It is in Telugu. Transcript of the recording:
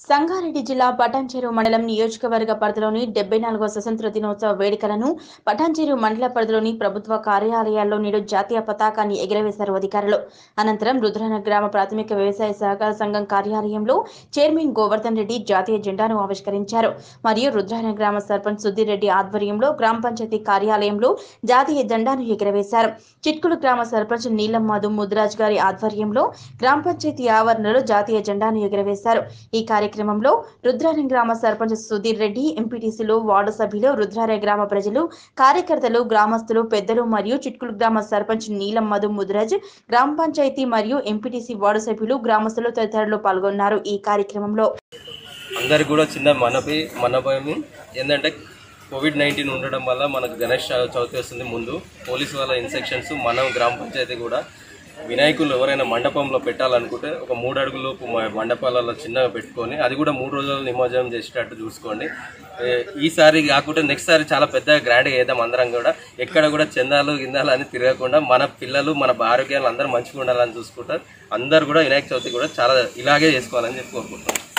సంగారెడ్డి జిల్లా పటాన్చెరు మండలం నియోజకవర్గ పరిధిలోని డెబ్బై నాలుగవ స్వతంత్ర దినోత్సవ వేడుకలను పటాన్చెరు మండల పరిధిలోని ప్రభుత్వ కార్యాలయాల్లో నేడు జాతీయ పతాకాన్ని ఎగురవేశారు అధికారులు అనంతరం రుద్రన గ్రామ ప్రాథమిక వ్యవసాయ సహకార సంఘం కార్యాలయంలో చైర్మన్ గోవర్ధన్ రెడ్డి జాతీయ జెండాను ఆవిష్కరించారు మరియు రుద్రన గ్రామ సర్పంచ్ సుధీర్ రెడ్డి ఆధ్వర్యంలో గ్రామ పంచాయతీ కార్యాలయంలో జాతీయ జెండాను ఎగురవేశారు చిట్కులు గ్రామ సర్పంచ్ నీలం మధు ముద్రాజ్ గారి ఆధ్వర్యంలో గ్రామ పంచాయతీ ఆవరణలో జాతీయ జెండాను ఎగురవేశారు ఈ కార్యక్రమంలో రుద్రారం గ్రామ సర్పంచ్ సుధీర్ రెడ్డి ఎంపీటీసీలు వార్డు సభ్యులు రుద్రార గ్రామ ప్రజలు కార్యకర్తలు గ్రామస్తులు పెద్దలు మరియు చిట్కులు గ్రామ సర్పంచ్ నీలం మధు ముద్రాజ్ గ్రామ పంచాయతీ మరియు ఎంపీటీసీ వార్డు సభ్యులు గ్రామస్తులు తదితరులు పాల్గొన్నారు ఈ కార్యక్రమంలో అందరికి కూడా చిన్న మనపి మనభయం ఏంటంటే కోవిడ్ నైన్టీన్ ఉండడం వల్ల మనకు గణేష్ చౌ- చవితి వస్తుంది ముందు పోలీసు వాళ్ళ ఇన్స్ట్రక్షన్స్ మనం గ్రామ పంచాయతీ కూడా వినాయకులు ఎవరైనా మండపంలో పెట్టాలనుకుంటే ఒక మూడు అడుగులోపు మ- మండపాలలో చిన్నగా పెట్టుకొని అది కూడా మూడు రోజులు నిమజ్జనం చేసేటట్టు చూసుకోండి ఏ, ఈసారి కాకుండా నెక్స్ట్ సారి చాలా పెద్దగా గ్రాండ్గా వేద్దాం అందరం కూడా ఎక్కడ కూడా చందాలు గిందాలు అని తిరగకుండా మన పిల్లలు మన ఆరోగ్యాలు అందరూ మంచిగా ఉండాలని చూసుకుంటారు అందరు కూడా వినాయక చవితి కూడా చాలా ఇలాగే చేసుకోవాలని చెప్పి కోరుకుంటున్నాం